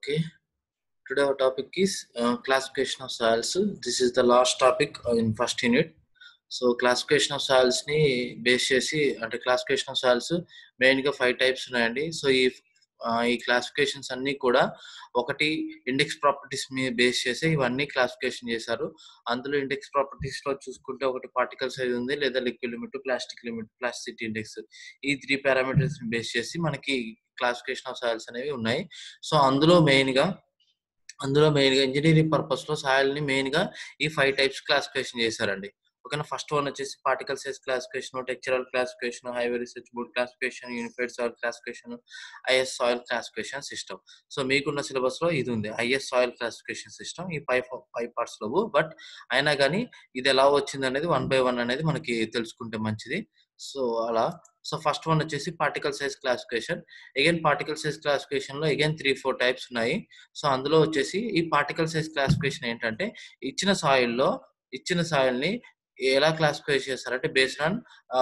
Okay. Today our topic is uh, classification of soils. This is the last topic uh, in first unit. So classification of soils ని base చేసి అంటే classification of soils main గా five types ఉన్నాయండి so ఈ ఆ, ఈ classifications అన్ని కూడా ఒకటి ఇండెక్స్ ప్రాపర్టీస్ మీద బేస్ చేసి ఇవన్నీ క్లాసిఫికేషన్ చేశారు అందులో ఇండెక్స్ ప్రాపర్టీస్ లో చూసుకుంటే ఒకటి పార్టికల్ సైజ్ ఉంది లేదా liquid limit plastic limit plasticity index ఈ త్రీ పారామీటర్స్ ని బేస్ చేసి మనకి క్లాసిఫికేషన్ ఆఫ్ సాయిల్స్ అనేవి ఉన్నాయి సో అందులో మెయిన్ గా అందులో మెయిన్ గా ఇంజనీరింగ్ పర్పస్ లో సాయిల్ ని మెయిన్ గా ఈ ఫైవ్ టైప్స్ క్లాసిఫికేషన్ చేశారండి ఓకేనా ఫస్ట్ వన్ వచ్చేసి particle size classification textural classification highway research board classification unified soil classification IS soil classification system so మీకున్న సిలబస్ లో ఇది ఉంది ఐఎస్ సాయిల్ క్లాసిఫికేషన్ సిస్టమ్ ఈ ఫైవ్ ఫైవ్ పార్ట్స్ లో బట్ అయినా కానీ ఇది ఎలా వచ్చింది అనేది వన్ బై వన్ అనేది మనకి తెలుసుకుంటే మంచిది సో అలా సో ఫస్ట్ వన్ వచ్చేసి particle size classification again particle size classification లో అగైన్ త్రీ ఫోర్ టైప్స్ ఉన్నాయి సో అందులో వచ్చేసి ఈ పార్టికల్ సైజ్ క్లాసిఫికేషన్ ఏంటంటే ఇచ్చిన సాయిల్ లో ఇచ్చిన సాయిల్ ని ఎలా క్లాసిఫై చేస్తారంటే based on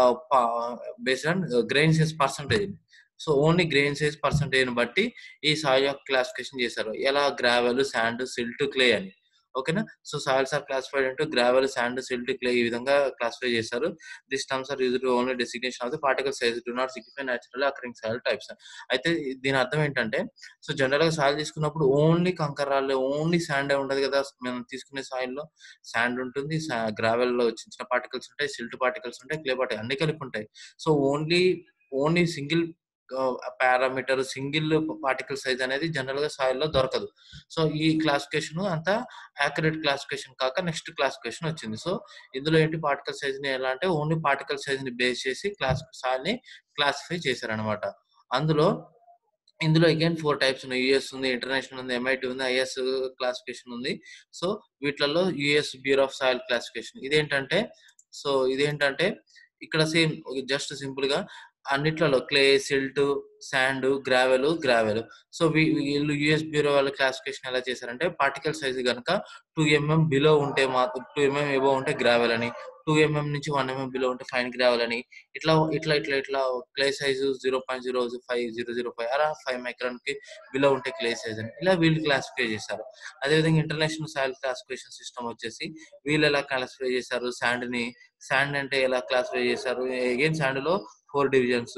based on grain size percentage so only grain size percentage బట్టి ఈ సాయిల్ యొక్క క్లాసిఫికేషన్ చేశారు ఎలా గ్రావెల్ శాండ్ సిల్ట్ క్లే అని ఓకేనా so soils are classified into gravel sand silt clay ఈ విధంగా క్లాసిఫై చేశారు this terms are used only designation of the particle size do not signify natural occurring soil types అయితే దీని అర్థం ఏంటంటే so general గా సాయిల్ తీసుకున్నప్పుడు ఓన్లీ కంకర్ రాళ్ళు ఓన్లీ శాండ్ ఉండదు కదా మనం తీసుకునే సాయిల్ లో శాండ్ ఉంటుంది గ్రావెల్ లో చిన్న చిన్న పార్టికల్స్ ఉంటాయి సిల్ట్ పార్టికల్స్ ఉంటాయి క్లే పార్టికల్ అన్ని కలిపి ఉంటాయి so only only single parameter single particle size అనేది జనరల్ గా సాయిల్ లో దొరకదు సో ఈ క్లాసిఫికేషన్ అంతా యాక్యురేట్ క్లాసిఫికేషన్ కాక నెక్స్ట్ క్లాసిఫికేషన్ వచ్చింది సో ఇందులో ఏంటి పార్టికల్ సైజ్ ని ఎలా అంటే ఓన్లీ పార్టికల్ సైజ్ ని బేస్ చేసి క్లాస్ సాయిల్ ని క్లాసిఫై చేశారనమాట అందులో ఇందులో అగైన్ ఫోర్ టైప్స్ ఉన్నాయి యుఎస్ ఉంది ఇంటర్నేషనల్ ఉంది ఎంఐటి ఉంది ఐఎస్ క్లాసిఫికేషన్ ఉంది సో వీటిలలో US bureau of soil classification ఇదేంటంటే సో ఇదేంటంటే ఇక్కడ సేమ్ జస్ట్ సింపుల్ గా అన్నిట్లలో clay silt sand gravel gravel so వీళ్ళు యుఎస్ బ్యూరో వాళ్ళ క్లాసిఫికేషన్ ఎలా చేశారంటే పార్టికల్ సైజ్ కనుక టూ ఎంఎం బిలో ఉంటే మాత్రం టూ ఎంఎం ఎబో ఉంటే గ్రావెల్ అని టూ ఎంఎం నుంచి వన్ ఎంఎం బిలో ఉంటే ఫైన్ గ్రావెల్ అని ఇట్లా ఇట్లా ఇట్లా ఇట్లా clay size zero point zero five zero zero five అలా ఫైవ్ మైక్రాన్ కి బిలో ఉంటే క్లే సైజ్ అని ఇలా వీళ్ళు క్లాసిఫై చేశారు అదేవిధంగా ఇంటర్నేషనల్ సాయిల్ క్లాసిఫికేషన్ సిస్టమ్ వచ్చేసి వీళ్ళు ఎలా క్లాసిఫై చేశారు శాండ్ ని శాండ్ అంటే ఎలా క్లాసిఫై చేశారు అగైన్ శాండ్ లో ఫోర్ డివిజన్స్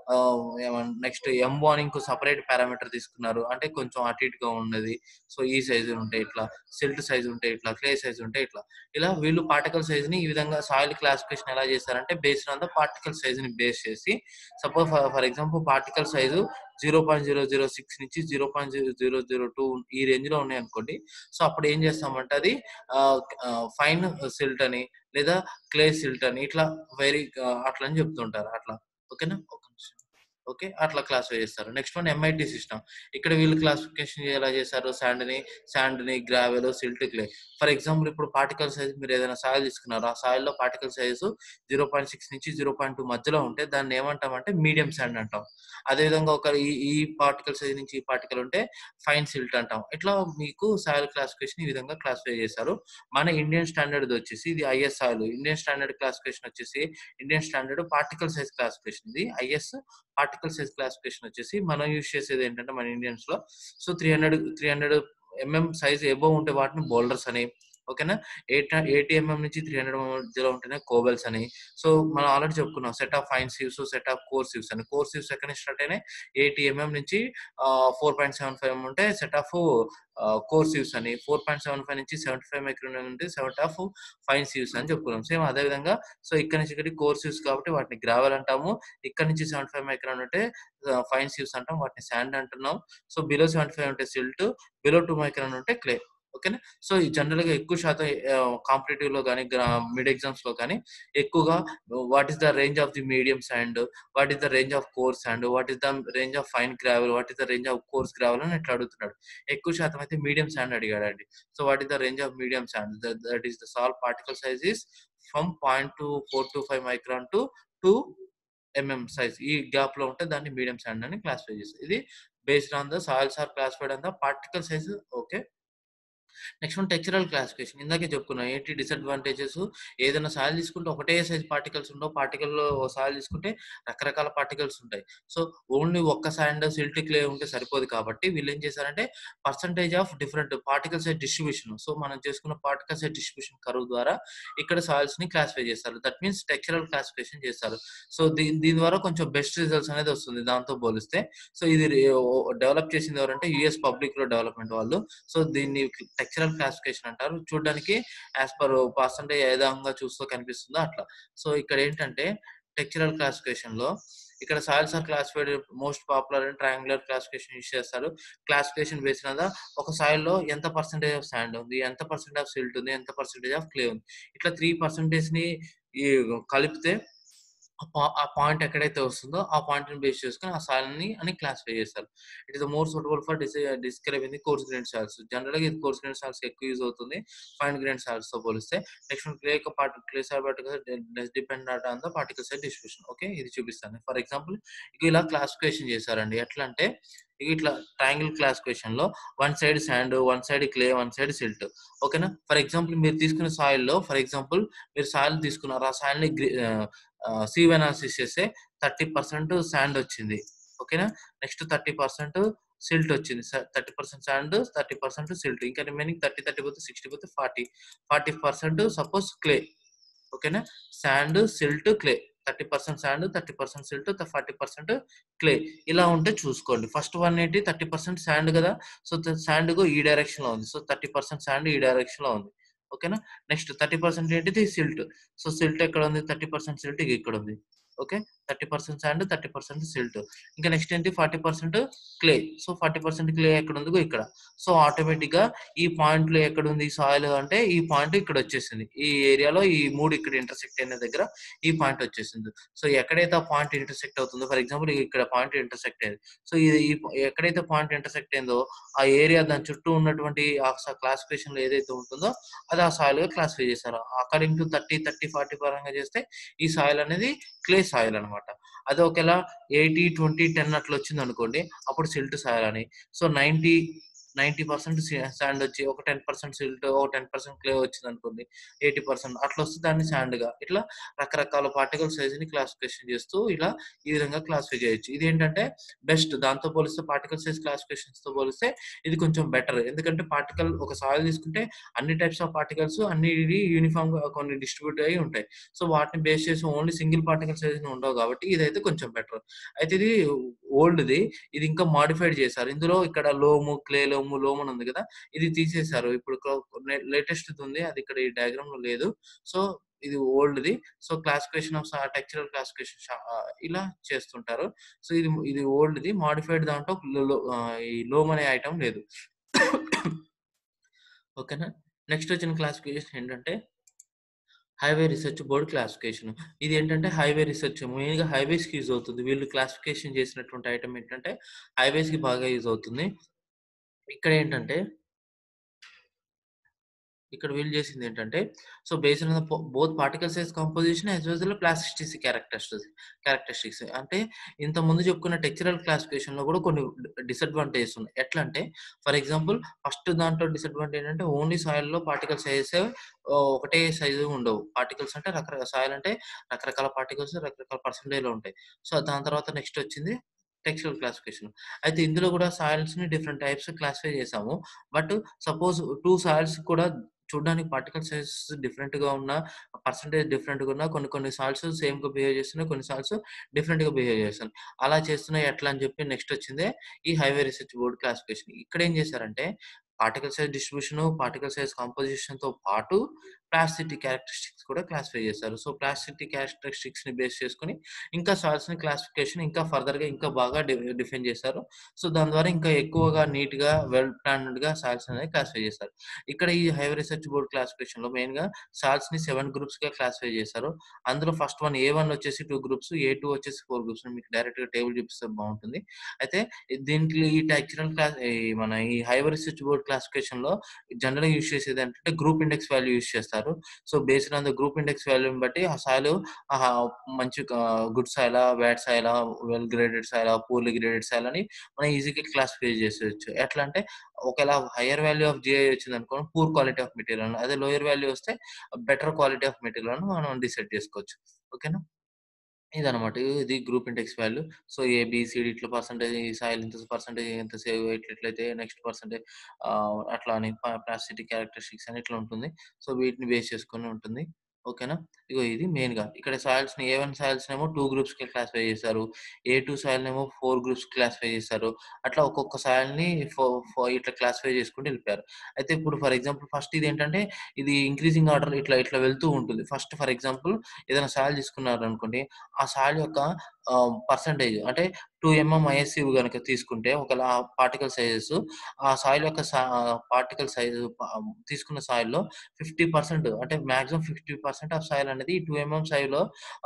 నెక్స్ట్ ఎం వార్నింగ్ కు సపరేట్ పారామీటర్ తీసుకున్నారు అంటే కొంచెం అటు ఇటుగా ఉన్నది సో ఈ సైజు ఉంటాయి ఇట్లా సిల్ట్ సైజ్ ఉంటాయి ఇట్లా క్లే సైజ్ ఉంటాయి ఇట్లా ఇలా వీళ్ళు పార్టికల్ సైజ్ ని ఈ విధంగా సాయిల్ క్లాసిఫికేషన్ ఎలా చేస్తారంటే based on the particle size ని బేస్ చేసి suppose for example particle size zero point zero zero six నుంచి zero point zero zero zero two ఈ రేంజ్ లో ఉన్నాయి అనుకోండి సో అప్పుడు ఏం చేస్తామంటే అది ఫైన్ సిల్ట్ అని లేదా క్లే సిల్ట్ అని ఇట్లా వెరీ అట్లా అని చెప్తుంటారు అట్లా ఓకేనా ఒక నిమిషం ఓకే అట్లా క్లాసిఫై చేస్తారు నెక్స్ట్ వన్ ఎంఐటి సిస్టమ్ ఇక్కడ వీళ్ళు క్లాసిఫికేషన్ ఎలా చేశారు శాండ్ ని శాండ్ ని gravel silt clay for example ఇప్పుడు పార్టికల్ సైజ్ మీరు ఏదైనా సాయిల్ తీసుకున్నారు ఆ సాయిల్ లో particle size zero point six నుంచి జీరో పాయింట్ టూ మధ్యలో ఉంటే దాన్ని ఏమంటామంటే మీడియం శాండ్ అంటాం అదేవిధంగా ఒక ఈ ఈ పార్టికల్ సైజ్ నుంచి ఈ పార్టికల్ ఉంటే ఫైన్ సిల్ట్ అంటాం ఇట్లా మీకు సాయిల్ క్లాసిఫికేషన్ ఈ విధంగా క్లాసిఫై చేశారు మన ఇండియన్ స్టాండర్డ్ వచ్చేసి ఇది IS soil Indian standard classification వచ్చేసి Indian standard particle size classification ఇది ఐఎస్ పార్టికల్ సైజ్ క్లాసిఫికేషన్ వచ్చేసి మనం యూజ్ చేసేది ఏంటంటే మన ఇండియన్స్ లో so three hundred three hundred mm size above ఉంటే వాటిని బోల్డర్స్ అని ఓకేనా ఎయిట్ ఎయిటీ ఎంఎం నుంచి త్రీ హండ్రెడ్ మధ్యలో ఉంటేనే కోబెల్స్ అని సో మనం ఆల్రెడీ చెప్పుకున్నాం set of fine sieves set of coarse sieves అని కోర్ సివ్స్ ఎక్కడ స్టార్ట్ అయినాయి ఎయిటీ ఎంఎం నుంచి ఫోర్ పాయింట్ సెవెన్ ఫైవ్ ఉంటే సెట్ ఆఫ్ కోర్ సివ్స్ అని ఫోర్ పాయింట్ సెవెన్ ఫైవ్ నుంచి సెవెంటీ ఫైవ్ మైక్రోన్ ఉంటే సెవెంటీ ఆఫ్ ఫైన్ సివ్స్ అని చెప్పుకున్నాం సేమ్ అదే విధంగా సో ఇక్కడ నుంచి ఇక్కడికి కోర్ సివ్స్ కాబట్టి వాటిని గ్రావెల్ అంటాము ఇక్కడ నుంచి సెవెంటీ ఫైవ్ మైక్రాన్ ఉంటే ఫైన్ సివ్స్ అంటాం వాటిని శాండ్ అంటున్నాం సో బిలో సెవెంటీ ఫైవ్ ఉంటే సిల్ట్ బిలో టూ మైక్రాన్ ఉంటే క్లే ఓకేనా సో ఈ జనరల్ గా ఎక్కువ శాతం కాంపిటేటివ్ లో కానీ మిడ్ ఎగ్జామ్స్ లో కానీ ఎక్కువగా what is the range of the medium sand what is the range of coarse sand what is the range of fine gravel what is the range of coarse gravel అని ఇట్లా అడుగుతున్నాడు ఎక్కువ శాతం అయితే medium sand అడిగాడండి so what is the range of medium sand that is the soil particle size is from point two four two five micron to two mm size ఈ gap లో ఉంటే దాన్ని మీడియం శాండ్ అని classify చేస్తారు ఇది based on the soils are classified on the particle size okay next one textural classification ఇందాకే చెప్పుకున్నాం ఏంటి డిసడ్వాంటేజెస్ ఏదైనా సాయిల్ తీసుకుంటే ఒకటే సైజ్ పార్టికల్స్ ఉండవు పార్టికల్ సాయిల్ తీసుకుంటే రకరకాల పార్టికల్స్ ఉంటాయి సో ఓన్లీ ఒక్క శాండ్ సిల్ట్ క్లే ఉంటే సరిపోదు కాబట్టి వీళ్ళు ఏం చేశారంటే percentage of different particle size distribution so మనం చేసుకున్న పార్టికల్ సైజ్ డిస్ట్రిబ్యూషన్ కరువు ద్వారా ఇక్కడ సాయిల్స్ ని క్లాసిఫై చేస్తారు దట్ మీన్స్ టెక్చరల్ క్లాసిఫికేషన్ చేస్తారు సో దీని దీని ద్వారా కొంచెం బెస్ట్ రిజల్ట్స్ అనేది వస్తుంది దాంతో పోలిస్తే సో ఇది డెవలప్ చేసింది ఎవరంటే యుఎస్ పబ్లిక్ లో డెవలప్మెంట్ వాళ్ళు సో దీన్ని టెక్చరల్ క్లాసిఫికేషన్ అంటారు చూడడానికి యాజ్ పర్ పర్సంటేజ్ ఏ విధంగా చూస్తూ కనిపిస్తుందో అట్లా సో ఇక్కడ ఏంటంటే టెక్చరల్ క్లాసిఫికేషన్ లో ఇక్కడ soils are classified most popular and triangular classification use చేస్తారు క్లాసిఫికేషన్ బేస్ మీద ఒక సాయిల్ లో ఎంత పర్సెంటేజ్ ఆఫ్ శాండ్ ఉంది ఎంత పర్సెంట్ ఆఫ్ సిల్ట్ ఉంది ఎంత పర్సెంటేజ్ ఆఫ్ క్లే ఉంది ఇట్లా త్రీ పర్సెంటేజ్ ని ఈ కలిపితే ఆ పాయింట్ ఎక్కడైతే వస్తుందో ఆ పాయింట్ ని బేస్ చేసుకుని ఆ సాయిల్ ని అని క్లాసిఫై చేస్తారు it is more suitable for describing the coarse grain soils general గా ఇది కోర్స్ గ్రైన్ సాయిల్స్ ఎక్కువ యూజ్ అవుతుంది ఫైన్ గ్రైన్ సాయిల్స్ తో పోలిస్తే next clay part clay soil particles depend on the particle size distribution okay ఇది చూపిస్తాను for example ఇక ఇలా క్లాసిఫికేషన్ చేశారండి ఎట్లా అంటే ఇట్లా ట్రయాంగిల్ క్లాసిఫికేషన్ లో one side sand one side clay one side silt ఓకేనా ఫర్ ఎగ్జాంపుల్ మీరు తీసుకున్న సాయిల్ లో ఫర్ ఎగ్జాంపుల్ మీరు సాయిల్ తీసుకున్నారు ఆ సాయిల్ ని సీవ్ అనాలిసిస్ చేస్తే థర్టీ పర్సెంట్ శాండ్ వచ్చింది ఓకేనా నెక్స్ట్ థర్టీ పర్సెంట్ సిల్ట్ వచ్చింది thirty percent sand thirty percent silt ఇంకా రిమైనింగ్ థర్టీ థర్టీ పోతే సిక్స్టీ పోతే forty forty percent suppose clay ఓకేనా sand silt clay thirty percent sand thirty percent silt forty percent clay ఇలా ఉంటే చూసుకోండి first one ఏంటి thirty percent sand కదా so sand ఈ డైరెక్షన్ లో ఉంది సో థర్టీ పర్సెంట్ శాండ్ ఈ డైరెక్షన్ లో ఉంది ఓకేనా నెక్స్ట్ థర్టీ పర్సెంట్ ఏంటిది సిల్ట్ సో సిల్ట్ ఎక్కడ ఉంది థర్టీ పర్సెంట్ సిల్ట్ ఇక్కడ ఉంది okay thirty percent sand thirty percent silt ఇంకా నెక్స్ట్ ఏంటి forty percent clay so forty percent clay ఎక్కడ ఉంది ఇక్కడ సో ఆటోమేటిక్ గా ఈ పాయింట్ లో ఎక్కడ ఉంది సాయిల్ అంటే ఈ పాయింట్ ఇక్కడ వచ్చేసింది ఈ ఏరియాలో ఈ మూడు ఇక్కడ ఇంటర్సెక్ట్ అయిన దగ్గర ఈ పాయింట్ వచ్చేసింది సో ఎక్కడైతే ఆ పాయింట్ ఇంటర్సెక్ట్ అవుతుందో ఫర్ ఎగ్జాంపుల్ ఇక్కడ పాయింట్ ఇంటర్సెక్ట్ అయింది సో ఇది ఎక్కడైతే పాయింట్ ఇంటర్సెక్ట్ అయిందో ఆ ఏరియా దాని చుట్టూ ఉన్నటువంటి ఆ క్లాసిఫికేషన్ లో ఏదైతే ఉంటుందో అది ఆ సాయిల్ గా క్లాసిఫై చేశారు according to thirty thirty forty పరంగా చేస్తే ఈ సాయిల్ అనేది క్లే సాయిల్ అనమాట అది ఒకవేళ ఎయిటీ ట్వంటీ టెన్ అట్లా వచ్చింది అనుకోండి అప్పుడు సిల్ట్ సాయిల్ అని so ninety ninety percent sand వచ్చి ఒక టెన్ పర్సెంట్ సిల్ట్ ఒక టెన్ పర్సెంట్ క్లే వచ్చింది అనుకోండి ఎయిటీ పర్సెంట్ అట్లా వస్తే దాన్ని శాండ్ గా ఇట్లా రకరకాల పార్టికల్ సైజ్ ని క్లాసిఫికేషన్ చేస్తూ ఇలా ఈ విధంగా క్లాసిఫై చేయొచ్చు ఇది ఏంటంటే బెస్ట్ దాంతో పోలిస్తే పార్టికల్ సైజ్ క్లాసిఫికేషన్స్ తో పోలిస్తే ఇది కొంచెం బెటర్ ఎందుకంటే పార్టికల్ ఒక సాయిల్ తీసుకుంటే అన్ని టైప్స్ ఆఫ్ పార్టికల్స్ అన్ని యూనిఫామ్ గా కొన్ని డిస్ట్రిబ్యూట్ అయి ఉంటాయి సో వాటిని బేస్ చేసి ఓన్లీ సింగిల్ పార్టికల్ సైజ్ ఉండవు కాబట్టి ఇదైతే కొంచెం బెటర్ అయితే ఇది ఓల్డ్ది ఇది ఇంకా మాడిఫైడ్ చేశారు ఇందులో ఇక్కడ లోము క్లే లోము లోము అని ఉంది కదా ఇది తీసేశారు ఇప్పుడు లేటెస్ట్ ఉంది అది ఇక్కడ ఈ డయాగ్రామ్ లో లేదు సో ఇది ఓల్డ్ది so classification of textural classification ఇలా చేస్తుంటారు సో ఇది ఇది ఓల్డ్ది మాడిఫైడ్ దాంట్లో ఈ లోమ్ అనే ఐటమ్ లేదు ఓకేనా నెక్స్ట్ వచ్చిన క్లాసిఫికేషన్ ఏంటంటే హైవే రీసెర్చ్ బోర్డ్ క్లాసిఫికేషన్ ఇది ఏంటంటే హైవే రీసెర్చ్ మెయిన్ గా హైవేస్ కి యూజ్ అవుతుంది వీళ్ళు క్లాసిఫికేషన్ చేసినటువంటి ఐటమ్ ఏంటంటే హైవేస్ కి బాగా యూజ్ అవుతుంది ఇక్కడ ఏంటంటే ఇక్కడ వీళ్ళు చేసింది ఏంటంటే so based on both particle size composition as well plasticity characteristics characteristics అంటే ఇంత ముందు చెప్పుకున్న టెక్చరల్ క్లాసిఫికేషన్ లో కూడా కొన్ని డిసడ్వాంటేజెస్ ఉన్నాయి ఎట్లా అంటే ఫర్ ఎగ్జాంపుల్ ఫస్ట్ దాంట్లో డిసడ్వాంటేజ్ ఏంటంటే ఓన్లీ సాయిల్ లో పార్టికల్ సైజెస్ ఒకటే సైజు ఉండవు పార్టికల్స్ అంటే రకరకాల సాయిల్ అంటే రకరకాల పార్టికల్స్ రకరకాల పర్సంటేజ్ లో ఉంటాయి సో దాని తర్వాత నెక్స్ట్ వచ్చింది టెక్స్టైల్ క్లాసిఫికేషన్ అయితే ఇందులో కూడా సాయిల్స్ ని డిఫరెంట్ టైప్స్ క్లాసిఫై చేసాము బట్ సపోజ్ టూ సాయిల్స్ కూడా చూడడానికి పార్టికల్ సైజ్ డిఫరెంట్ గా ఉన్న పర్సంటేజ్ డిఫరెంట్ గా ఉన్న కొన్ని కొన్ని సాల్స్ సేమ్ గా బిహేవ్ చేస్తున్నాయి కొన్ని సాల్స్ డిఫరెంట్ గా బిహేవ్ చేస్తున్నాయి అలా చేస్తున్నాయి ఎట్లా అని చెప్పి నెక్స్ట్ వచ్చిందే ఈ హైవే రీసెర్చ్ బోర్డ్ క్లాసిఫికేషన్ ఇక్కడ ఏం చేశారంటే particle size distribution particle size composition తో పాటు ప్లాస్టిటీ క్యారెక్టరిస్టిక్స్ కూడా క్లాసిఫై చేశారు సో ప్లాస్టిటీ క్యారెక్టరిస్టిక్స్ ని బేస్ చేసుకుని ఇంకా సాల్స్ ని క్లాసిఫికేషన్ ఇంకా ఫర్దర్ గా ఇంకా బాగా డిఫైన్ చేశారు సో దాని ద్వారా ఇంకా ఎక్కువగా నీట్ గా వెల్ ప్లాన్డ్ గా సాల్స్ అనేది క్లాసిఫై చేశారు ఇక్కడ ఈ హైవే రీసెర్చ్ బోర్డ్ క్లాసిఫికేషన్ లో మెయిన్ గా సాల్స్ ని సెవెన్ గ్రూప్స్ గా క్లాసిఫై చేశారు అందులో ఫస్ట్ వన్ ఏ వన్ వచ్చేసి టూ గ్రూప్స్ ఏ టూ వచ్చేసి ఫోర్ గ్రూప్స్ మీకు డైరెక్ట్ గా టేబుల్ చూపిస్తే బాగుంటుంది అయితే దీనికి ఈ టెక్చరల్ క్లాస్ మన ఈ హైవే రీసెర్చ్ బోర్డ్ క్లాసిఫికేషన్ లో జనరల్ గా యూస్ చేసేది ఏంటంటే గ్రూప్ ఇండెక్స్ వాల్యూ యూస్ చేస్తారు చేస్తారు so based on the group index వాల్యూని బట్టి ఆ సాయిల్ మంచి గుడ్ సాయిలా బ్యాడ్ సాయిలా వెల్ గ్రేడెడ్ సాయిలా పూర్లీ గ్రేడెడ్ సాయిల్ అని మనం ఈజీగా క్లాసిఫై చేసేయచ్చు ఎట్లా అంటే ఒకవేళ హయ్యర్ వాల్యూ ఆఫ్ జిఐ వచ్చింది అనుకోండి పూర్ క్వాలిటీ ఆఫ్ మెటీరియల్ అదే లోయర్ వాల్యూ వస్తే బెటర్ క్వాలిటీ ఆఫ్ మెటీరియల్ అని మనం డిసైడ్ చేసుకోవచ్చు ఓకేనా ఇదనమాట ఇది group index value so ABCD ఇట్లా పర్సంటేజ్ సాయిల్ ఇంత పర్సంటేజ్ ఎంత సేవ్ ఇట్లా ఇట్లయితే నెక్స్ట్ పర్సంటేజ్ అట్లా అని ప్లాస్టిక్ క్యారెక్టరిస్టిక్స్ అని ఇట్లా ఉంటుంది సో వీటిని బేస్ చేసుకొని ఉంటుంది ఓకేనా ఇగో ఇది మెయిన్ గా ఇక్కడ సాయిల్స్ ని ఏ వన్ సాయిల్స్ ఏమో టూ గ్రూప్స్ కి క్లాసిఫై చేశారు ఏ టూ సాయిల్ ఏమో ఫోర్ గ్రూప్స్ క్లాసిఫై చేశారు అట్లా ఒక్కొక్క సాయిల్ ని ఇట్లా క్లాసిఫై చేసుకుంటూ వెళ్ళిపోయారు అయితే ఇప్పుడు ఫర్ ఎగ్జాంపుల్ ఫస్ట్ ఇది ఏంటంటే ఇది ఇంక్రీజింగ్ ఆర్డర్ ఇట్లా ఇట్లా వెళ్తూ ఉంటుంది ఫస్ట్ ఫర్ ఎగ్జాంపుల్ ఏదైనా సాయిల్ తీసుకున్నారు అనుకోండి ఆ సాయిల్ యొక్క పర్సంటేజ్ అంటే టూ ఎంఎం ఐఎస్సి కనుక తీసుకుంటే ఒకవేళ పార్టికల్ సైజెస్ ఆ సాయిల్ యొక్క పార్టికల్ సైజ్ తీసుకున్న సాయిల్లో ఫిఫ్టీ పర్సెంట్ అంటే maximum fifty percent of soil అనేది టూ ఎంఎం సాయిల్లో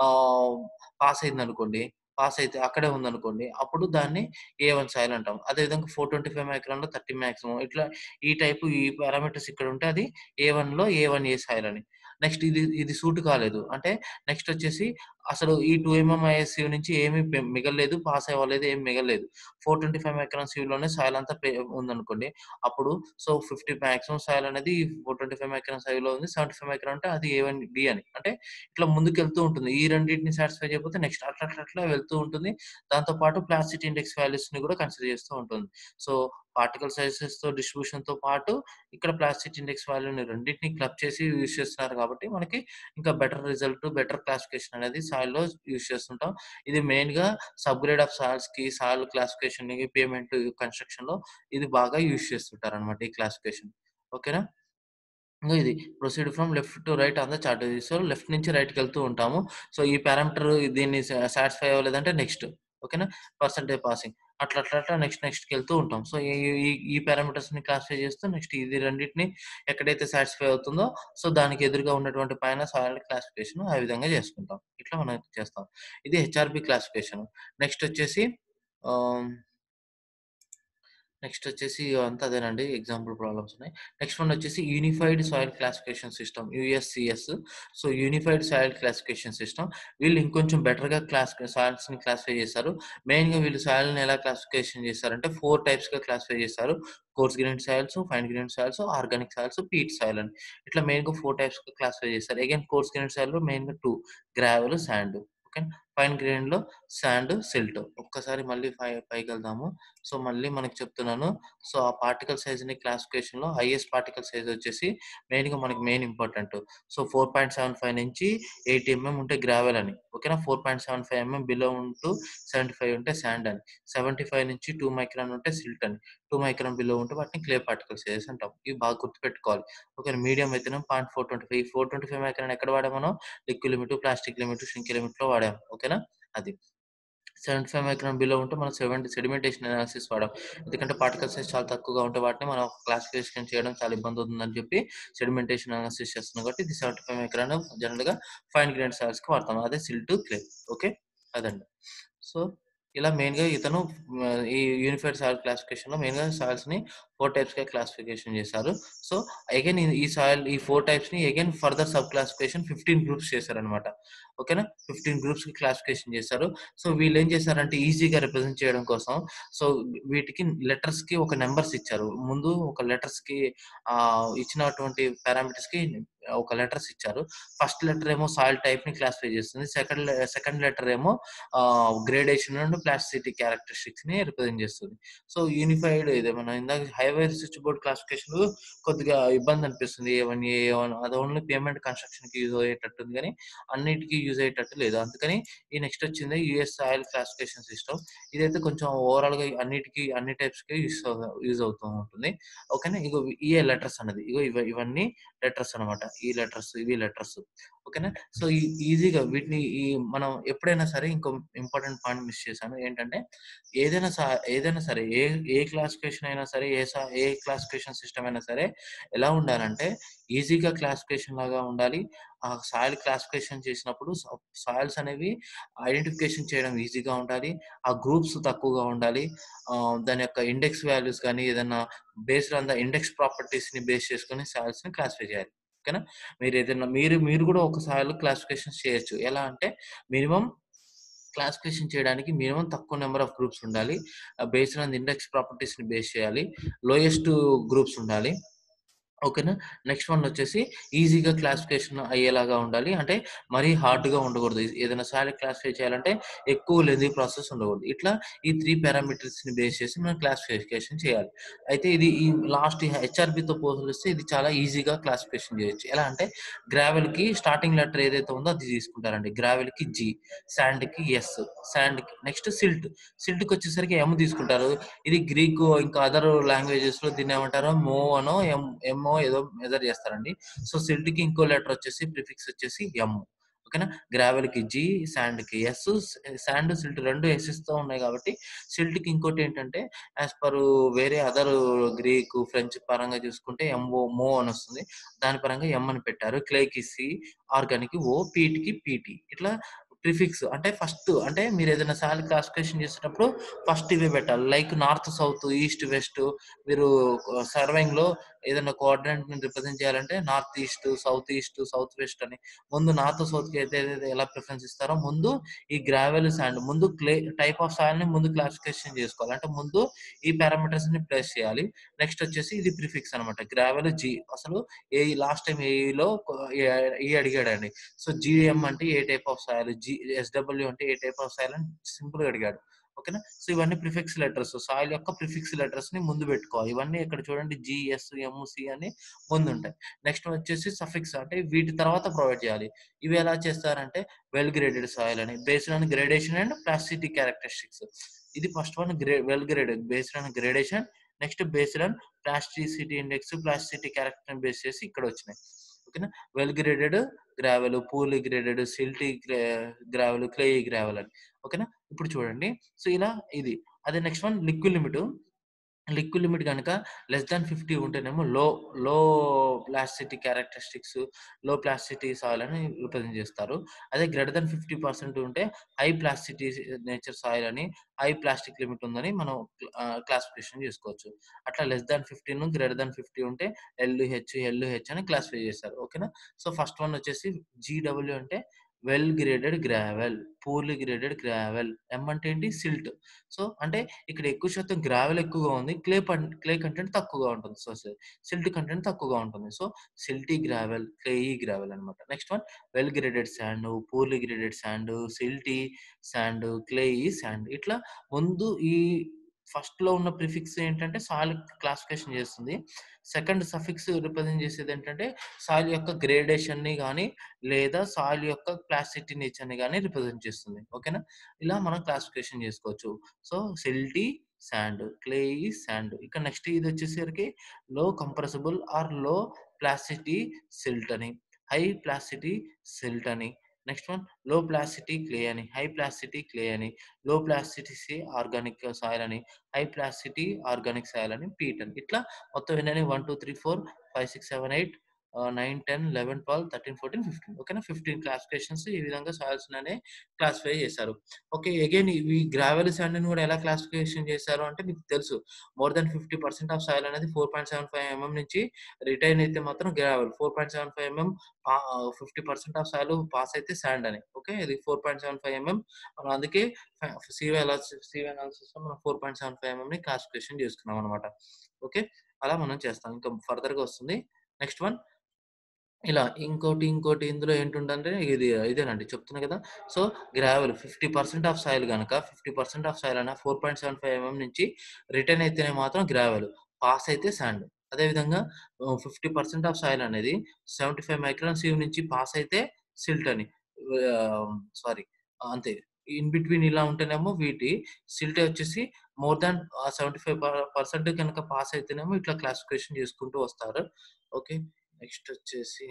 పాస్ అయింది అనుకోండి పాస్ అయితే అక్కడే ఉందనుకోండి అప్పుడు దాన్ని ఏ వన్ సాయిల్ అంటాం అదేవిధంగా ఫోర్ ట్వంటీ ఫైవ్ మైక్రాన్ లో థర్టీ మాక్సిమం ఇట్లా ఈ టైపు ఈ పారామీటర్స్ ఇక్కడ ఉంటే అది ఏ వన్ లో ఏ వన్ ఏ సాయిల్ అని నెక్స్ట్ ఇది ఇది సూట్ కాలేదు అంటే నెక్స్ట్ వచ్చేసి అసలు ఈ టూ ఎంఎం ఐఎస్సీ నుంచి ఏమి మిగలేదు పాస్ అవ్వలేదు ఏమి మిగలేదు ఫోర్ ట్వంటీ ఫైవ్ మైక్రాన్ లోనే సాయిల్ అంతా ఉందనుకోండి అప్పుడు సో ఫిఫ్టీ మాక్సిమం సాయిల్ అనేది ఫోర్ ట్వంటీ ఫైవ్ మైక్రాన్ లో ఉంది సెవెంటీ ఫైవ్ మైక్రాన్ అంటే అది ఏ వన్ బి అని అంటే ఇట్లా ముందుకు వెళ్తూ ఉంటుంది ఈ రెండింటిని సాటిస్ఫై చేయకపోతే నెక్స్ట్ అట్లా అట్లా అట్లా వెళ్తూ ఉంటుంది దాంతో పాటు ప్లాస్టిక్ ఇండెక్స్ వాల్యూస్ ని కూడా కన్సిడర్ చేస్తూ ఉంటుంది సో పార్టికల్ సైజెస్ తో డిస్ట్రిబ్యూషన్ తో పాటు ఇక్కడ ప్లాస్టిక్ ఇండెక్స్ వాల్యూని రెండింటిని క్లబ్ చేసి యూజ్ చేస్తున్నారు కాబట్టి మనకి ఇంకా బెటర్ రిజల్ట్ బెటర్ క్లాసిఫికేషన్ అనేది సాయిల్ లో యూజ్ చేస్తుంటాం ఇది మెయిన్ గా సబ్ గ్రేడ్ ఆఫ్ సాయిల్స్ కి సాయిల్ క్లాసిఫికేషన్ పేమెంట్ కన్స్ట్రక్షన్ లో ఇది బాగా యూజ్ చేస్తుంటారు అనమాట ఈ క్లాసిఫికేషన్ ఓకేనా ఇంకా ఇది proceed from left to right on the chart so left నుంచి రైట్కి వెళ్తూ ఉంటాము సో ఈ పారామీటర్ దీన్ని సాటిస్ఫై అవ్వలేదంటే నెక్స్ట్ ఓకేనా పర్సంటేజ్ పాసింగ్ అట్లా అట్లా అట్లా నెక్స్ట్ నెక్స్ట్కి వెళ్తూ ఉంటాం సో ఈ ఈ పారామీటర్స్ ని క్లాసిఫై చేస్తూ నెక్స్ట్ ఇది రెండింటిని ఎక్కడైతే సాటిస్ఫై అవుతుందో సో దానికి ఎదురుగా ఉన్నటువంటి పైన సాయిల్ క్లాసిఫికేషన్ ఆ విధంగా చేసుకుంటాం ఇట్లా మనం చేస్తాం ఇది హెచ్ఆర్బి క్లాసిఫికేషన్ నెక్స్ట్ వచ్చేసి నెక్స్ట్ వచ్చేసి అంతా అదేనండి ఎగ్జాంపుల్ ప్రాబ్లమ్స్ ఉన్నాయి నెక్స్ట్ వన్ వచ్చేసి unified soil classification system USCS so unified soil classification system వీళ్ళు ఇంకొంచెం బెటర్ గా క్లాస్ సాయిల్స్ ని క్లాసిఫై చేశారు మెయిన్ గా వీళ్ళు సాయిల్ ని ఎలా క్లాసిఫికేషన్ చేశారంటే ఫోర్ టైప్స్ గా క్లాసిఫై చేశారు coarse grain soils fine grain soils organic soils peat soil అని ఇట్లా మెయిన్ గా ఫోర్ టైప్స్ గా క్లాసిఫై చేశారు again course grain soil main గా two gravel sand okay fine grain లో శాండ్ సిల్ట్ ఒక్కసారి మళ్ళీ పై పైకి వెళ్దాము సో మళ్ళీ మనకి చెప్తున్నాను సో ఆ పార్టికల్ సైజ్ ని క్లాసిఫికేషన్ లో హైయెస్ట్ పార్టికల్ సైజ్ వచ్చేసి మెయిన్ గా మనకి main important so four point seven five నుంచి ఎయిట్ ఎంఎం ఉంటే గ్రావెల్ అని ఓకేనా four point seven five mm below ఉంటూ సెవెంటీ ఫైవ్ ఉంటే శాండ్ అని సెవెంటీ ఫైవ్ నుంచి టూ మైక్రాన్ ఉంటే సిల్ట్ అని టూ మైక్రాన్ బిలో ఉంటే వాటిని క్లే పార్టికల్ సైజెస్ అంటాం ఇవి బాగా గుర్తుపెట్టుకోవాలి ఓకే మీడియం అయితేనే point four twenty five four twenty five micron ఎక్కడ వాడాం మనం liquid limit plastic limit shrink limit లో వాడాం ఓకేనా అది సెవెంటీ ఫైవ్ మైక్రాన్ బిలో ఉంటే మనం సెవెంటీ సెడిమెంటేషన్ అనాలిసిస్ వాడాం ఎందుకంటే పార్టికల్ సైజ్ చాలా తక్కువగా ఉంటే వాటిని మనం క్లాసిఫికేషన్ చేయడం చాలా ఇబ్బంది అవుతుందని చెప్పి సెడిమెంటేషన్ అనాలిసిస్ చేస్తున్నాం కాబట్టి ఇది సెవెంటీ ఫైవ్ మైక్రాన్ జనరల్ గా ఫైన్ గ్రేడ్ సాయిల్స్ కి వాడతాం అదే సిల్ట్ క్లే ఓకే అదండి సో ఇలా మెయిన్ గా ఇతను ఈ యూనిఫైడ్ సాయిల్ క్లాసిఫికేషన్ లో మెయిన్ గా సాయిల్స్ ని ఫోర్ టైప్స్ గా క్లాసిఫికేషన్ చేశారు సో అగైన్ ఈ సాయిల్ ఈ ఫోర్ టైప్స్ ని again further sub classification fifteen groups చేశారనమాట ఓకేనా ఫిఫ్టీన్ గ్రూప్స్ కి క్లాసిఫికేషన్ చేశారు సో వీళ్ళు ఏం చేశారంటే ఈజీగా రిప్రజెంట్ చేయడం కోసం సో వీటికి లెటర్స్ కి ఒక నెంబర్స్ ఇచ్చారు ముందు ఒక లెటర్స్ కి ఆ ఇచ్చినటువంటి పారామీటర్స్ కి ఒక లెటర్స్ ఇచ్చారు ఫస్ట్ లెటర్ ఏమో సాయిల్ టైప్ ని క్లాసిఫై చేస్తుంది సెకండ్ సెకండ్ లెటర్ ఏమో గ్రేడేషన్ అండ్ ప్లాస్టిసిటీ క్యారెక్టరిస్టిక్స్ ని రిప్రజెంట్ చేస్తుంది సో యూనిఫైడ్ ఇది మన ఇందాక హైవే స్విచ్ బోర్డ్ క్లాసిఫికేషన్ కొద్దిగా ఇబ్బంది అనిపిస్తుంది ఏ వన్ ఏ వన్ అది ఓన్లీ పేమెంట్ కన్స్ట్రక్షన్ కి యూజ్ అయ్యేటట్టు ఉంది కానీ అన్నిటికీ యూజ్ అయ్యేటట్టు లేదు అందుకని ఈ నెక్స్ట్ వచ్చింది యుఎస్ ఆయిల్ క్లాసిఫికేషన్ సిస్టమ్ ఇదైతే కొంచెం ఓవరాల్ గా అన్నిటికీ అన్ని టైప్స్ కి యూస్ యూజ్ అవుతూ ఉంటుంది ఓకేనా ఇగో ఇయే లెటర్స్ అనేది ఇగో ఇవన్నీ లెటర్స్ అనమాట ఈ లెటర్స్ ఇవి లెటర్స్ ఓకేనా సో ఈజీగా వీటిని ఈ మనం ఎప్పుడైనా సరే ఇంకో ఇంపార్టెంట్ పాయింట్ మిస్ చేశాను ఏంటంటే ఏదైనా ఏదైనా సరే ఏ ఏ క్లాసిఫికేషన్ అయినా సరే ఏ ఏ క్లాసిఫికేషన్ సిస్టమ్ అయినా సరే ఎలా ఉండాలంటే ఈజీగా క్లాసిఫికేషన్ లాగా ఉండాలి ఆ సాయిల్ క్లాసిఫికేషన్ చేసినప్పుడు సాయిల్స్ అనేవి ఐడెంటిఫికేషన్ చేయడం ఈజీగా ఉండాలి ఆ గ్రూప్స్ తక్కువగా ఉండాలి దాని యొక్క ఇండెక్స్ వాల్యూస్ కానీ ఏదైనా based on the index properties ని బేస్ చేసుకుని సాయిల్స్ ని క్లాసిఫై చేయాలి ఓకేనా మీరు ఏదైనా మీరు మీరు కూడా ఒక సాయిల్ క్లాసిఫికేషన్ చేయొచ్చు ఎలా అంటే మినిమం క్లాసిఫికేషన్ చేయడానికి మినిమం తక్కువ నెంబర్ ఆఫ్ గ్రూప్స్ ఉండాలి బేస్డ్ ఆన్ ఇండెక్స్ ప్రాపర్టీస్ ని బేస్ చేయాలి లోయెస్ట్ గ్రూప్స్ ఉండాలి ఓకేనా నెక్స్ట్ వన్ వచ్చేసి ఈజీగా క్లాసిఫికేషన్ అయ్యేలాగా ఉండాలి అంటే మరీ హార్డ్గా ఉండకూడదు ఏదైనా సాయిల్ క్లాసిఫై చేయాలంటే ఎక్కువ లెంది ప్రాసెస్ ఉండకూడదు ఇట్లా ఈ త్రీ పారామీటర్స్ ని బేస్ చేసి మనం క్లాసిఫికేషన్ చేయాలి అయితే ఇది ఈ లాస్ట్ హెచ్ఆర్బితో పోలిస్తే ఇది చాలా ఈజీగా క్లాసిఫికేషన్ చేయొచ్చు ఎలా అంటే గ్రావెల్ కి స్టార్టింగ్ లెటర్ ఏదైతే ఉందో అది తీసుకుంటారండి గ్రావెల్ కి జి శాండ్ కి ఎస్ శాండ్ కి నెక్స్ట్ సిల్ట్ సిల్ట్ కి వచ్చేసరికి ఎం తీసుకుంటారు ఇది గ్రీక్ ఇంకా అదర్ లాంగ్వేజెస్ లో దీన్ని ఏమంటారో మో అనో ఎం ఎంఓ ఏదో మెజర్ చేస్తారండి సో సిల్ట్ కి ఇంకో లెటర్ వచ్చేసి ప్రిఫిక్స్ వచ్చేసి ఎం ఓకేనా గ్రావెల్ కి జి శాండ్ కి ఎస్ శాండ్ సిల్ట్ రెండు ఎస్ఎస్ తో ఉన్నాయి కాబట్టి సిల్ట్ కి ఇంకోటి ఏంటంటే యాజ్ పర్ వేరే అదర్ గ్రీక్ ఫ్రెంచ్ పరంగా చూసుకుంటే ఎంఓ మో అని వస్తుంది దాని పరంగా ఎం అని పెట్టారు క్లే కి సి ఆర్గానిక్ ఓ పీట్ కి పీటీ ఇట్లా ప్రిఫిక్స్ అంటే ఫస్ట్ అంటే మీరు ఏదైనా సాల్ క్లాసిఫికేషన్ చేసేటప్పుడు ఫస్ట్ ఇవే పెట్టాలి like north south east west మీరు సర్వింగ్ లో ఏదైనా కోఆర్డినేట్ ని రిప్రజెంట్ చేయాలంటే north east south east south west అని ముందు నార్త్ సౌత్ కి అయితే ఎలా ప్రిఫరెన్స్ ఇస్తారో ముందు ఈ గ్రావెల్ శాండ్ ముందు క్లే టైప్ ఆఫ్ సాయిల్ ని ముందు క్లాసిఫికేషన్ చేసుకోవాలి అంటే ముందు ఈ పారామీటర్స్ ని ప్లేస్ చేయాలి నెక్స్ట్ వచ్చేసి ఇది ప్రిఫిక్స్ అనమాట గ్రావెల్ జి అసలు ఏ లాస్ట్ టైం ఏలో ఈ అడిగాడండి సో జిఎం అంటే ఏ type of soil G SW అంటే ఏ టైప్ ఆఫ్ సాయిల్ అని సింపుల్ గా అడిగాడు ఓకేనా సో ఇవన్నీ ప్రిఫిక్స్ లెటర్స్ సాయిల్ యొక్క ప్రిఫిక్స్ లెటర్స్ ని ముందు పెట్టుకోవాలి ఇవన్నీ ఇక్కడ చూడండి జిఎస్ ఎంసి అని ముందు ఉంటాయి నెక్స్ట్ వచ్చేసి సఫిక్స్ అంటే వీటి తర్వాత ప్రొవైడ్ చేయాలి ఇవి ఎలా చేస్తారంటే వెల్ గ్రేడెడ్ సాయిల్ అని based on gradation and plasticity characteristics ఇది ఫస్ట్ వన్ గ్రే well graded based on gradation next based on plasticity index plasticity character base చేసి ఇక్కడ వచ్చినాయి ఓకేనా well graded gravel poorly graded silty gravel clay gravel అని ఓకేనా ఇప్పుడు చూడండి సో ఇలా ఇది అదే next one liquid limit liquid limit కనుక లెస్ దాన్ ఫిఫ్టీ ఉంటేనేమో low low plasticity characteristics low plasticity soil అని రిప్రజెంట్ చేస్తారు అదే గ్రేటర్ దాన్ ఫిఫ్టీ పర్సెంట్ ఉంటే హై ప్లాస్టిటీ నేచర్ సాయిల్ అని హై ప్లాస్టిక్ లిమిట్ ఉందని మనం క్లాసిఫికేషన్ చేసుకోవచ్చు అట్లా less than fifteen greater than fifty ఉంటే ఎల్హెచ్ ఎల్హెచ్ అని క్లాసిఫై చేస్తారు ఓకేనా సో ఫస్ట్ వన్ వచ్చేసి జీడబ్ల్యూ అంటే well graded gravel poorly graded gravel M అంటే ఏంటి సిల్ట్ సో అంటే ఇక్కడ ఎక్కువ శాతం గ్రావెల్ ఎక్కువగా ఉంది క్లే క్లే కంటెంట్ తక్కువగా ఉంటుంది సో సిల్ట్ కంటెంట్ తక్కువగా ఉంటుంది so silty gravel clayey gravel అనమాట next one well graded sand poorly graded sand silty sand clayey sand ఇట్లా ముందు ఈ ఫస్ట్ లో ఉన్న ప్రిఫిక్స్ ఏంటంటే సాయిల్ క్లాసిఫికేషన్ చేస్తుంది సెకండ్ సఫిక్స్ రిప్రజెంట్ చేసేది ఏంటంటే సాయిల్ యొక్క గ్రేడేషన్ ని కానీ లేదా సాయిల్ యొక్క ప్లాస్టిటీ నేచర్ ని కానీ రిప్రజెంట్ చేస్తుంది ఓకేనా ఇలా మనం క్లాసిఫికేషన్ చేసుకోవచ్చు so silty sand clay sand ఇక్కడ నెక్స్ట్ ఇది వచ్చేసరికి low compressible or low plasticity silt అని హై ప్లాస్టిటీ సిల్ట్ అని next one low plasticity clay అని హై ప్లాస్టిటీ క్లే అని లో ప్లాస్టిటీ ఆర్గానిక్ సాయిల్ అని హై ప్లాస్టిటీ ఆర్గానిక్ సాయిల్ అని peat అని ఇట్లా మొత్తం ఏంటంటే one two three four five six seven eight nine ten eleven twelve thirteen fourteen fifteen ఓకేనా fifteen classifications ఈ విధంగా సాయిల్స్ అనే క్లాసిఫై చేశారు ఓకే అగైన్ ఈ గ్రావెల్ శాండ్ ని కూడా ఎలా క్లాసిఫికేషన్ చేశారు అంటే మీకు తెలుసు more than fifty percent of soil అనేది four point seven five mm నుంచి రిటైన్ అయితే మాత్రం gravel four point seven five mm fifty percent of soil pass అయితే శాండ్ అని ఓకే ఇది four point seven five mm మనం అందుకే సివి అనాలిసిస్ సివి అనాలిసిస్ మనం four point seven five mm ని క్లాసిఫికేషన్ చేసుకున్నాం అనమాట ఓకే అలా మనం చేస్తాం ఇంకా ఫర్దర్ గా వస్తుంది నెక్స్ట్ వన్ ఇలా ఇంకోటి ఇంకోటి ఇందులో ఏంటుందంటే ఇది ఇదేనండి చెప్తున్నా కదా so gravel fifty percent of soil కనుక ఫిఫ్టీ పర్సెంట్ ఆఫ్ సాయిల్ అయినా four point seven five mm నుంచి రిటర్న్ అయితేనే మాత్రం గ్రావెల్ పాస్ అయితే శాండ్ అదేవిధంగా ఫిఫ్టీ పర్సెంట్ ఆఫ్ సాయిల్ అనేది సెవెంటీ ఫైవ్ మైక్రాన్ సీవ్ నుంచి పాస్ అయితే సిల్ట్ అని సారీ అంతే ఇన్ బిట్వీన్ ఇలా ఉంటేనేమో వీటి సిల్ట్ వచ్చేసి more than seventy five percent కనుక పాస్ అయితేనేమో ఇట్లా క్లాసిఫికేషన్ చేసుకుంటూ వస్తారు ఓకే నెక్స్ట్ వచ్చేసి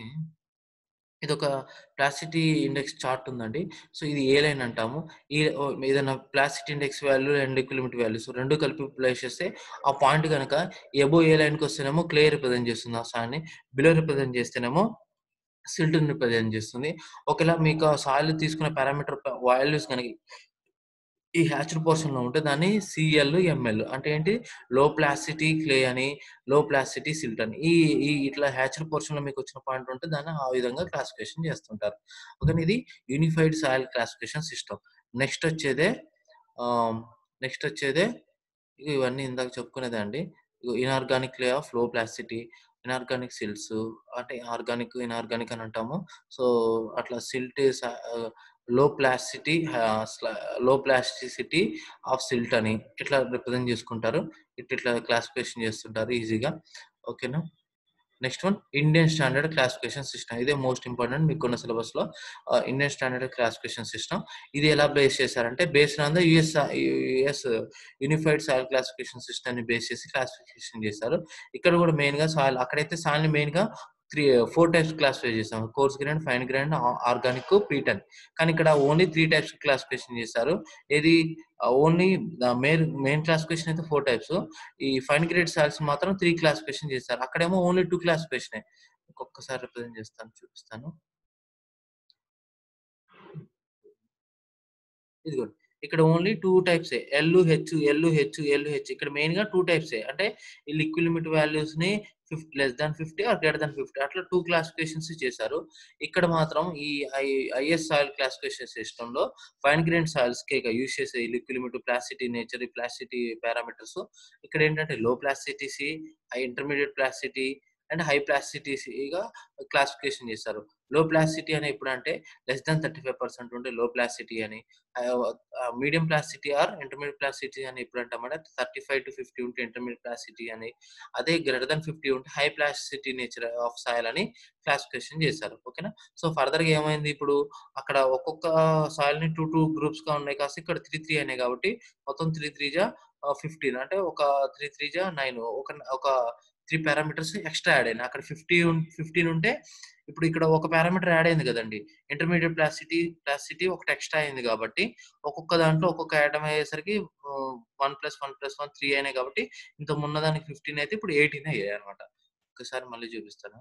ఇది ఒక ప్లాసిటీ ఇండెక్స్ చార్ట్ ఉందండి సో ఇది ఏ లైన్ అంటాము ఈ ఏదైనా plasticity index value and limit values రెండు కలిపి ప్లేస్ చేస్తే ఆ పాయింట్ కనుక ఎబో ఏ లైన్కి వస్తేనేమో క్లే రిప్రజెంట్ చేస్తుంది ఆ సాయిల్ని బిలో రిప్రజెంట్ చేస్తేనేమో సిల్ట్ రిప్రజెంట్ చేస్తుంది ఒకవేళ మీకు ఆ సాయిల్ తీసుకున్న పారామీటర్ వాల్యూస్ కనుక ఈ హ్యాచ్డ్ పోర్షన్‌లో ఉంటే దాన్ని సీఎల్, ఎంఎల్ అంటే ఏంటి లో ప్లాసిటీ క్లే అని, లో ప్లాసిటీ సిల్ట్ అని. ఈ ఈ ఇట్లా హ్యాచ్డ్ పోర్షన్‌లో మీకొచ్చిన పాయింట్ ఉంటే దాన్ని ఆ విధంగా క్లాసిఫికేషన్ చేస్తుంటారు. ఓకేనా ఇది unified soil classification system. Next వచ్చేదే ఆహ్, నెక్స్ట్ వచ్చేదే ఇగో ఇవన్నీ ఇందాక చెప్పుకునేదే అండి. ఇగో inorganic clay of low plasticity, inorganic silts అంటే ఆర్గానిక్, ఇనార్గానిక్ అని అంటాము. సో, అట్లా సిల్ట్ స ఆహ్, లో ప్లాసిటీ ఆహ్, స్ల లో ప్లాస్టిసిటీ ఆఫ్ సిల్ట్ అని ఇట్లా రిప్రజెంట్ చేసుకుంటారు. ఇట్లిట్లా క్లాసిఫికేషన్ చేస్తుంటారు ఈజీగా. ఓకేనా. Next one Indian standard classification system. ఇదే మోస్ట్ ఇంపార్టెంట్ మీకున్న సిలబస్‌లో ఆహ్, ఇండియన్ స్టాండర్డ్ క్లాసిఫికేషన్ సిస్టమ్. ఇది ఎలా బేస్ చేశారంటే based on the US US unified soil classification సిస్టమ్‌ని బేస్ చేసి క్లాసిఫికేషన్ చేశారు. ఇక్కడ కూడా మెయిన్‌గా సాయిల్ అక్కడైతే సాయిల్‌ని మెయిన్‌గా త్రీ 4 టైప్స్ క్లాసిఫై చేసాం. కోర్స్ గ్రైండ్, ఫైన్ గ్రైండ్, ఆ ఆర్గానిక్, పీట్ అని. కానీ ఇక్కడ ఓన్లీ 3 టైప్స్ క్లాసిఫికేషన్ చేశారు. ఏది ah, only the main main classification అయితే 4 టైప్స్. ఈ ఫైన్ గ్రేడ్ సాయిల్స్ మాత్రం 3 క్లాసిఫికేషన్ చేశారు. అక్కడేమో ఓన్లీ 2 క్లాసిఫికేషనే. ఒక్కొక్కసారి రిప్రజెంట్ చేస్తాను చూపిస్తాను. ఇదిగోండి. ఇక్కడ ఓన్లీ 2 టైప్సే. L, H, L, H, L, H ఇక్కడ మెయిన్‌గా 2 టైప్సే. అంటే ఈ లిక్విడ్ లిమిట్ వాల్యూస్‌ని ఫిఫ్ less than 50 or greater than 50 అట్లా 2 క్లాసిఫికేషన్స్ చేశారు. ఇక్కడ మాత్రం ఈ ఐ ఐఎస్ సాయిల్ క్లాసిఫికేషన్ సిస్టమ్‌లో ఫైన్ గ్రెయిన్ సాయిల్స్‌కే ఇక యూజ్ చేసే ఈ లిక్విడ్ లిమిట్, ప్లాసిటీ నేచర్, ఈ ప్లాసిటీ పారామీటర్స్ ఇక్కడ ఏంటంటే low plasticity, high intermediate plasticity and high ప్లాసిటీసీగా క్లాసిఫికేషన్ చేశారు. లో ప్లాసిటీ అని ఎప్పుడంటే లెస్ థాన్ 35% ఉంటే లో ప్లాసిటీ అని, ah, ah, medium plasticity or intermediate plasticity అని ఎప్పుడంటామంటే 35-50 ఉంటే ఇంటర్మీడియేట్ ప్లాసిటీ అని, అదే గ్రేటర్ థాన్ 50 ఉంటే high plasticity nature of soil అని క్లాసిఫికేషన్ చేశారు. ఓకేనా. సో, ఫర్దర్‌గా ఏమైంది ఇప్పుడు అక్కడ ఒక్కొక్క సాయిల్‌ని 2, 2 గ్రూప్స్‌గా ఉన్నాయి కాస్త ఇక్కడ 3, 3 అయినాయి కాబట్టి మొత్తం 3, 3 జా ఆహ్, 15 అంటే ఒక 3, 3 జా 9 ఒక ఒక 3 పారామీటర్స్ ఎక్స్‌ట్రా యాడ్ అయినాయి. అక్కడ 50 ఉన్ 15 ఉంటే ఇప్పుడు ఇక్కడ ఒక పారామీటర్ యాడ్ అయింది కదండీ. ఇంటర్మీడియేట్ ప్లాసిటీ ప్లాసిటీ ఒకటి ఎక్స్‌ట్రా అయింది కాబట్టి ఒక్కొక్క దాంట్లో ఒక్కొక్క ఆటమ్ అయ్యేసరికి ఆహ్, 1+1+1 3 అయినాయి కాబట్టి ఇంతకుమున్న దానికి 15 అయితే ఇప్పుడు 18 అయ్యాయన్నమాట. ఒక్కసారి మళ్ళీ చూపిస్తాను.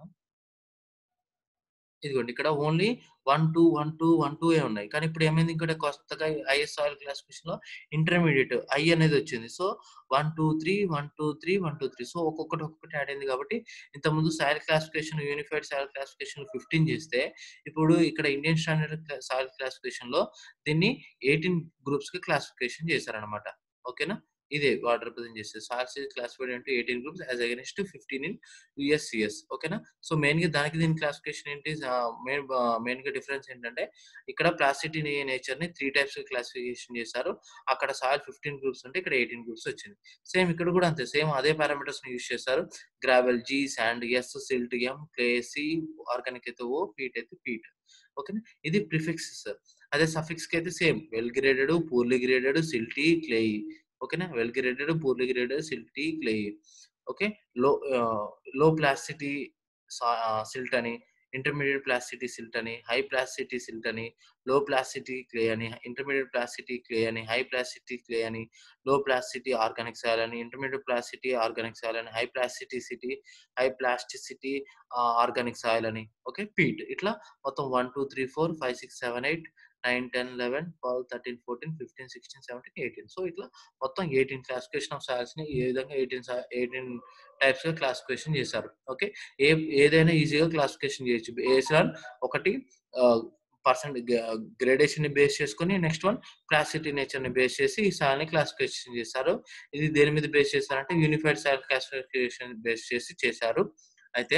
ఇదిగోండి ఇక్కడ ఓన్లీ 1, 2, 1, 2, 1, 2 ఏ ఉన్నాయి. కానీ ఇప్పుడు ఏమైంది ఇక్కడ కొత్తగా ఐఎస్ సాయిల్ క్లాసిఫికేషన్‌లో ఇంటర్మీడియేట్ ఐ అనేది వచ్చింది. సో, 1, 2, 3, 1, 2, 3, 1, 2, 3 సో, ఒక్కొక్కటి ఒక్కొక్కటి యాడ్ అయింది కాబట్టి ఇంతకుముందు soil classification unified soil classification 15 చేస్తే ఇప్పుడు ఇక్కడ ఇండియన్ స్టాండర్డ్ క్లా సాయిల్ క్లాసిఫికేషన్‌లో దీన్ని 18 గ్రూప్స్‌కి క్లాసిఫికేషన్ చేశారన్నమాట. ఓకేనా. ఇదే వాడు రిప్రజెంట్ చేసేది. Soils is classified into 18 groups as against 15 in USCS ఓకేనా. సో, మెయిన్‌గా దానికి దీనికి క్లాసిఫికేషన్ ఏంటి ఆహ్, మెయిన్ ఆహ్, మెయిన్‌గా డిఫరెన్స్ ఏంటంటే ఇక్కడ ప్లాసిటీ నేచర్‌ని 3 టైప్స్‌గా క్లాసిఫికేషన్ చేశారు. అక్కడ సాయిల్ 15 గ్రూప్స్ ఉంటే ఇక్కడ 18 గ్రూప్స్ వచ్చింది. సేమ్ ఇక్కడ కూడా అంతే సేమ్ అదే పారామీటర్స్‌ని యూజ్ చేశారు. Gravel G, sand S, silt M, clay C, organic అయితే ఓ, పీట్ అయితే పీట్. ఓకేనా. ఇది ప్రిఫిక్సెస్. అదే సఫిక్స్‌కి అయితే same well graded, poorly graded, silty, clayey ఓకేనా. Well graded, poorly graded, silty, clayey okay. Low ah, low plasticity సా silt అని, ఇంటర్మీడియేట్ ప్లాసిటీ సిల్ట్ అని, హై ప్లాసిటీ సిల్ట్ అని, లో ప్లాసిటీ క్లే అని, ఇంటర్మీడియేట్ ప్లాసిటీ క్లే అని, high plasticity clay అని, low plasticity organic soil అని, intermediate plasticity organic soil అని, high plasticity high plasticity ah, organic soil అని okay. Peat ఇట్లా మొత్తం 1, 2, 3, 4, 5, 6, 7, 8, 9, 10, 11, 12, 13, 14, 15, 16, 17, 18 సో, ఇట్లా మొత్తం 18 క్లాసిఫికేషన్ ఆఫ్ సాయిల్స్‌ని ఏ విధంగా 18 సా 18 టైప్స్‌గా క్లాసిఫికేషన్ చేశారు. ఓకే. ఏ ఏదైనా ఈజీగా క్లాసిఫికేషన్ చేయొచ్చు. బేస్డ్ ఆన్ ఒకటి ఆహ్, పర్సెంట్ గ గ్రేడేషన్‌ని బేస్ చేసుకొని నెక్స్ట్ వన్ ప్లాసిటీ నేచర్‌ని బేస్ చేసి ఈ సాయిల్‌ని క్లాసిఫికేషన్ చేశారు. ఇది దేని మీద బేస్ చేశారంటే యూనిఫైడ్ సాయిల్ క్లాసిఫికేషన్ బేస్ చేసి చేశారు. అయితే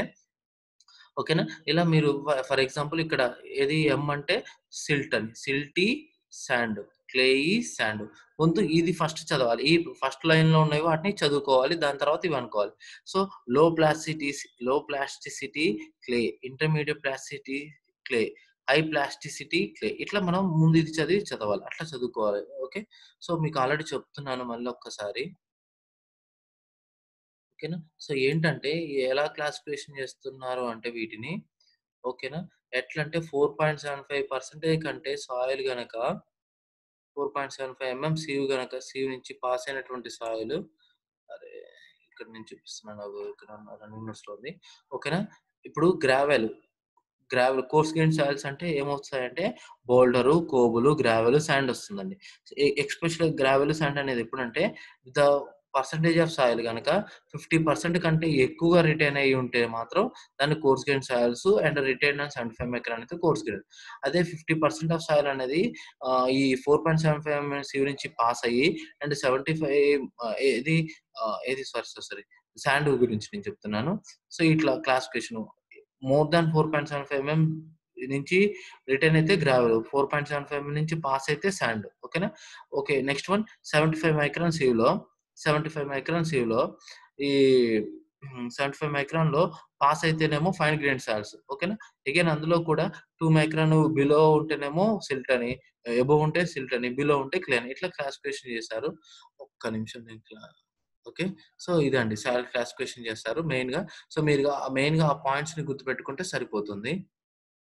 ఓకేనా. ఇలా మీరు ఫ ఫర్ ఎగ్జాంపుల్ ఇక్కడ ఏది ఎం అంటే సిల్ట్ అని. Silty sand, clayey sand. ముందు ఇది ఫస్ట్ చదవాలి. ఈ ఫస్ట్ లైన్‌లో ఉన్నవి వాటిని చదువుకోవాలి. దాని తర్వాత ఇవి అనుకోవాలి. So, low plasticities low plasticity clay, intermediate plasticity clay, high plasticity clay ఇట్లా మనం ముందు ఇది చదివి చదవాలి. అట్లా చదువుకోవాలి. ఓకే. సో, మీకు ఆల్రెడీ చెప్తున్నాను మళ్ళీ ఒక్కసారి. ఓకేనా. సో, ఏంటంటే ఎలా క్లాసిఫికేషన్ చేస్తున్నారు అంటే వీటిని ఓకేనా. ఎట్లంటే 4.75% కంటే సాయిల్ గనక 4.75 ఎంఎం సీవ్ గనక సీవ్ నుంచి పాస్ అయినటువంటి సాయిల్ అరే! ఇక్కడ నేను చూపిస్తున్నాను అగో ఇక్కడ రన్నింగ్ నోట్స్‌లో ఉంది. ఓకేనా. ఇప్పుడు gravel, gravel coarse grain soils అంటే ఏమొస్తాయంటే బోల్డరు కోబులు గ్రావెల్ శాండ్ వస్తుందండి ఎక్స్పెషల్ గ్రావెల్ శాండ్ అనేది ఎప్పుడంటే ద పర్సంటేజ్ ఆఫ్ సాయిల్ కనుక ఫిఫ్టీ పర్సెంట్ కంటే ఎక్కువగా రిటైన్ అయ్యి ఉంటే మాత్రం దాన్ని coarse grain soils and retain and seventy five micron అనేది కోర్స్ గ్రెయిన్ అదే ఫిఫ్టీ పర్సెంట్ ఆఫ్ సాయిల్ అనేది ఆ, ఈ ఫోర్ పాయింట్ సెవెన్ ఫైవ్ ఎంఎస్సి నుంచి పాస్ అయ్యి అండ్ సెవెంటీ ఫైవ్ ఏది ఆ, ఏది సారీ సారీ సారీ శాండ్ గురించి నేను చెప్తున్నాను సో ఇట్లా classification more than four point seven five mm నుంచి రిటర్న్ అయితే gravel four point seven five నుంచి పాస్ అయితే శాండ్ ఓకేనా okay next one seventy five micron sieve లో సెవెంటీ ఫైవ్ మైక్రాన్ సీవ్ లో ఈ సెవెంటీ ఫైవ్ మైక్రాన్ లో పాస్ అయితేనేమో ఫైన్ గ్రెయిన్ సాల్స్ ఓకేనా అగైన్ అందులో కూడా టూ మైక్రాన్ బిలో ఉంటేనేమో సిల్ట్ అని ఎబో ఉంటే సిల్ట్ అని బిలో ఉంటే క్లియర్ ఇట్లా క్లాసిఫికేషన్ చేశారు ఒక్క నిమిషం నేను ఇట్లా ఓకే సో ఇదండి సాల్ క్లాసిఫికేషన్ చేస్తారు మెయిన్ గా సో మీరు మెయిన్ గా ఆ పాయింట్స్ ని గుర్తుపెట్టుకుంటే సరిపోతుంది